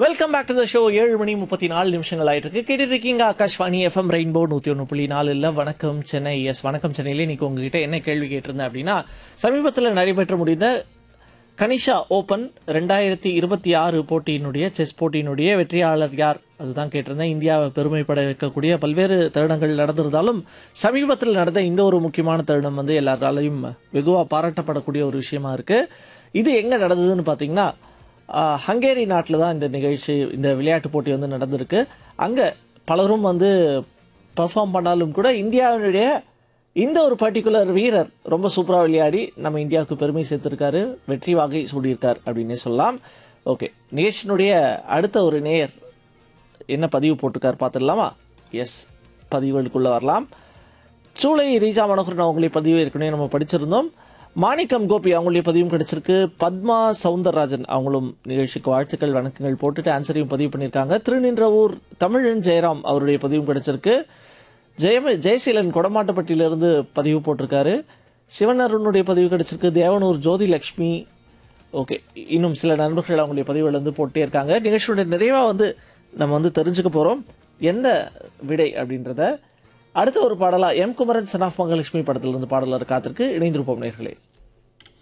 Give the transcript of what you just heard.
welcome back to the show ஏழு மணி முப்பத்தி நாலு நிமிஷங்கள் ஆயிட்டு இருக்கு கேட்டுட்டு இருக்கீங்க ஆகாஷ்வாணி எஃப்எம் ரெயின்போ நூத்தி ஒன்று புள்ளி நாலுல வணக்கம் சென்னை எஸ் வணக்கம் சென்னையில இன்னைக்கு உங்ககிட்ட என்ன கேள்வி கேட்டிருந்தேன் அப்படின்னா சமீபத்தில் நடைபெற்ற முடிந்த கனிஷா ஓபன் ரெண்டாயிரத்தி இருபத்தி ஆறு போட்டியினுடைய செஸ் போட்டியினுடைய வெற்றியாளர் யார் அதுதான் கேட்டிருந்தேன் இந்தியாவை பெருமைப்பட வைக்கக்கூடிய பல்வேறு தருணங்கள் நடந்திருந்தாலும் சமீபத்தில் நடந்த இந்த ஒரு முக்கியமான தருணம் வந்து எல்லாராலையும் வெகுவா பாராட்டப்படக்கூடிய ஒரு விஷயமா இருக்கு இது எங்க நடந்ததுன்னு பாத்தீங்கன்னா ஆஹ், ஹங்கேரி நாட்டில் தான் இந்த நிகழ்ச்சி இந்த விளையாட்டு போட்டி வந்து நடந்திருக்கு அங்கே பலரும் வந்து பெர்ஃபார்ம் பண்ணாலும் கூட இந்தியாவினுடைய இந்த ஒரு பர்டிகுலர் வீரர் ரொம்ப சூப்பராக விளையாடி நம்ம இந்தியாவுக்கு பெருமை சேர்த்திருக்காரு வெற்றி வாகை சூடியிருக்கார் அப்படின்னே சொல்லலாம் ஓகே நேஷனுடைய அடுத்த ஒரு நேயர் என்ன பதிவு போட்டிருக்கார் பார்த்துடலாமா எஸ் பதிவுகளுக்குள்ள வரலாம் சூளை ரீஜா மனோகரன் அவங்களுடைய பதிவு ஏற்கனவே நம்ம படிச்சிருந்தோம் மாணிக்கம் கோபி அவங்களுடைய பதிவும் கிடைச்சிருக்கு பத்மா சவுந்தரராஜன் அவங்களும் நிகழ்ச்சிக்கு வாழ்த்துக்கள் வணக்கங்கள் போட்டுட்டு ஆன்சரையும் பதிவு பண்ணியிருக்காங்க திருநின்றவூர் தமிழன் ஜெயராம் அவருடைய பதிவும் கிடைச்சிருக்கு ஜெயம ஜெயசீலன் கொடமாட்டப்பட்டியிலிருந்து பதிவு போட்டிருக்காரு சிவன் அருணுடைய பதிவு கிடைச்சிருக்கு தேவனூர் ஜோதி லக்ஷ்மி ஓகே இன்னும் சில நண்பர்கள் அவங்களுடைய பதிவுகள் வந்து போட்டே இருக்காங்க நிகழ்ச்சியோட நிறைவாக வந்து நம்ம வந்து தெரிஞ்சுக்க போகிறோம் எந்த விடை அப்படின்றத அடுத்த ஒரு பாடலா M Kumaran son of Mahalakshmi படத்திலிருந்து பாடலர் காத்திருக்கு இணைந்திருப்போம் நேர்களே